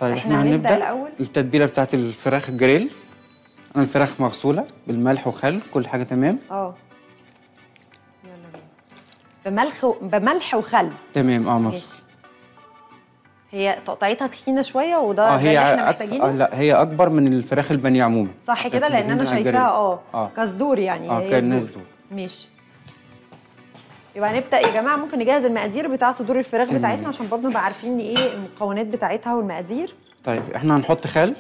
طيب إحنا احنا, هنبدأ هنبدا الأول؟ التتبيله بتاعت الفراخ الجريل انا الفراخ مغسوله بالملح وخل كل حاجه تمام اه يلا بينا بملح و... بملح وخل تمام اه ماشي ماشي هي تقطيعتها تخينه شويه وده اه ده هي اللي احنا أك... محتاجينه آه لا هي اكبر من الفراخ البانيه عموما صح عشان كده تبقى لان انا تنزل على شايفاها اه اه كصدور يعني اه هي كأنها صدور. صدور. ماشي يبقى هنبدا يا جماعه ممكن نجهز المقادير بتاع صدور الفراخ تمام. بتاعتنا عشان برضه نبقى عارفين ايه المكونات بتاعتها والمقادير طيب احنا هنحط خل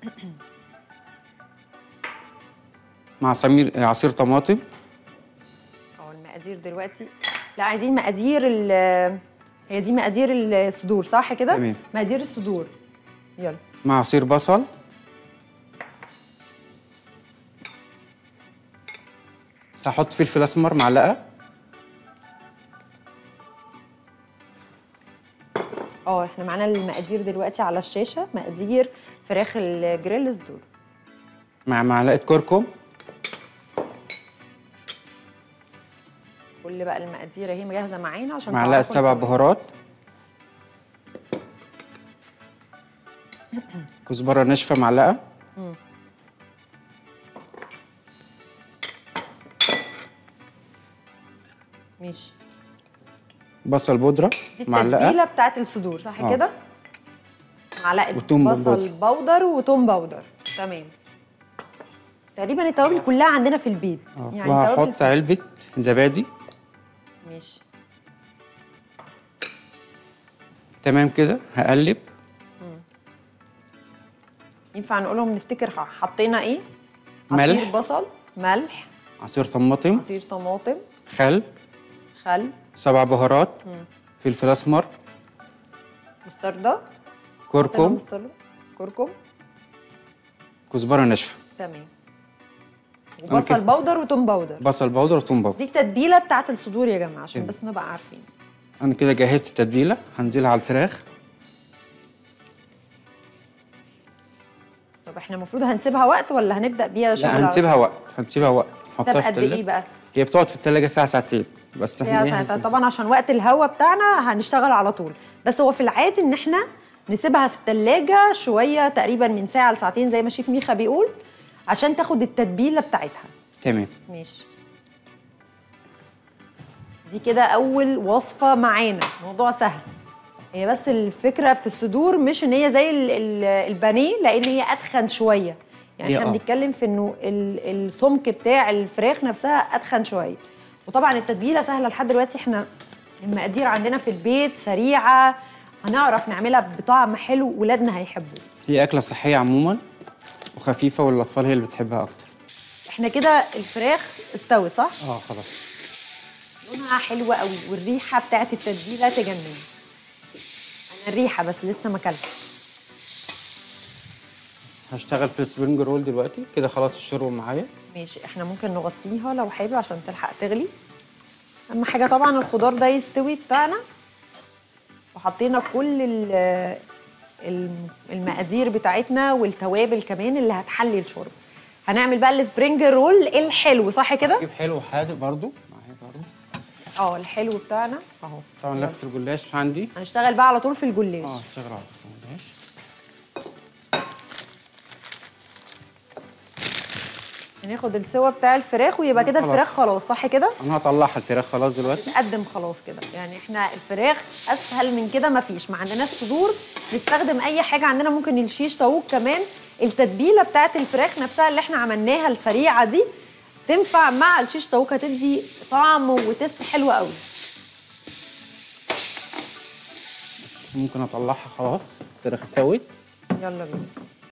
مع سمير عصير طماطم اه المقادير دلوقتي لا عايزين مقادير ال هي دي مقادير الصدور صح كده تمام. مقادير الصدور يلا مع عصير بصل هحط فلفل اسمر معلقه اه احنا معانا المقادير دلوقتي على الشاشه مقادير فراخ الجريل صدور مع معلقه كركم كل بقى المقادير اهي جاهزه معانا عشان معلقه تعرفوا سبع انتوا- بهارات كزبره ناشفه معلقه ماشي بصل بودره دي معلقه التتبيله بتاعت الصدور صح آه. كده معلقه وتوم بصل باودر. بودر وتوم باودر تمام تقريبا التوابل كلها عندنا في البيت آه. يعني التوابل وهحط علبه زبادي ماشي تمام كده هقلب ينفع نقولهم نفتكر ح- حطينا ايه ملح. عصير بصل ملح عصير طماطم عصير طماطم خل خل سبع بهارات فلفل اسمر مستردة حطينا كركم مستردة كركم كزبره ناشفه تمام أنا وبصل كده. بودر وتوم باودر بصل بودر وثوم بودر دي التتبيله بتاعت الصدور يا جماعه عشان كده. بس نبقى عارفين انا كده جهزت التتبيله هنزلها على الفراخ طب احنا المفروض هنسيبها وقت ولا هنبدا بيها شغل لا هنسيبها وقت هنسيبها وقت ساب نحطها في قد ايه التلاجة. بقى؟ هي بتقعد في التلاجة ساعة ساعتين بس هي احنا إيه ساعتها هنكون- طبعا عشان وقت الهوا بتاعنا هنشتغل على طول بس هو في العادي ان احنا نسيبها في التلاجة شويه تقريبا من ساعه لساعتين زي ما شيف ميخا بيقول عشان تاخد التتبيله بتاعتها تمام ماشي دي كده اول وصفه معانا موضوع سهل هي بس الفكره في الصدور مش ان هي زي ال- ال- البانيه لان هي اتخن شويه يعني هي احنا آه. بنتكلم في انه ال- السمك بتاع الفراخ نفسها اتخن شويه وطبعا التتبيله سهله لحد دلوقتي احنا المقادير عندنا في البيت سريعه هنعرف نعملها بطعم حلو ولادنا هيحبوه هي أكلة صحية عموما وخفيفة والأطفال هي اللي بتحبها أكتر احنا كده الفراخ استوت صح اه خلاص لونها حلو قوي والريحه بتاعت التتبيله تجنن انا الريحه بس لسه ما اكلتش بس هشتغل في السبرينج رول دلوقتي كده خلاص الشرب معايا ماشي احنا ممكن نغطيها لو حابب عشان تلحق تغلي اهم حاجه طبعا الخضار ده يستوي بتاعنا وحطينا كل ال- الم- المقادير بتاعتنا والتوابل كمان اللي هتحلي الشرب هنعمل بقى السبرينج رول الحلو صح كده جيب حلو وحادق برضو معايا برضو اه الحلو بتاعنا اهو طبعا لفة الجلاش عندي هنشتغل بقى على طول في الجلاش اه اشتغل على طول الجلاش هناخد السوا بتاع الفراخ ويبقى كده خلاص. الفراخ خلاص صح كده انا هطلعها الفراخ خلاص دلوقتي تقدم خلاص كده يعني احنا الفراخ اسهل من كده مفيش ما عندناش صدور نستخدم اي حاجه عندنا ممكن الشيش طاووق كمان التتبيله بتاعت الفراخ نفسها اللي احنا عملناها السريعه دي تنفع مع الشيش طاووق هتدي طعم وتست حلو قوي ممكن اطلعها خلاص الفراخ استوت يلا بينا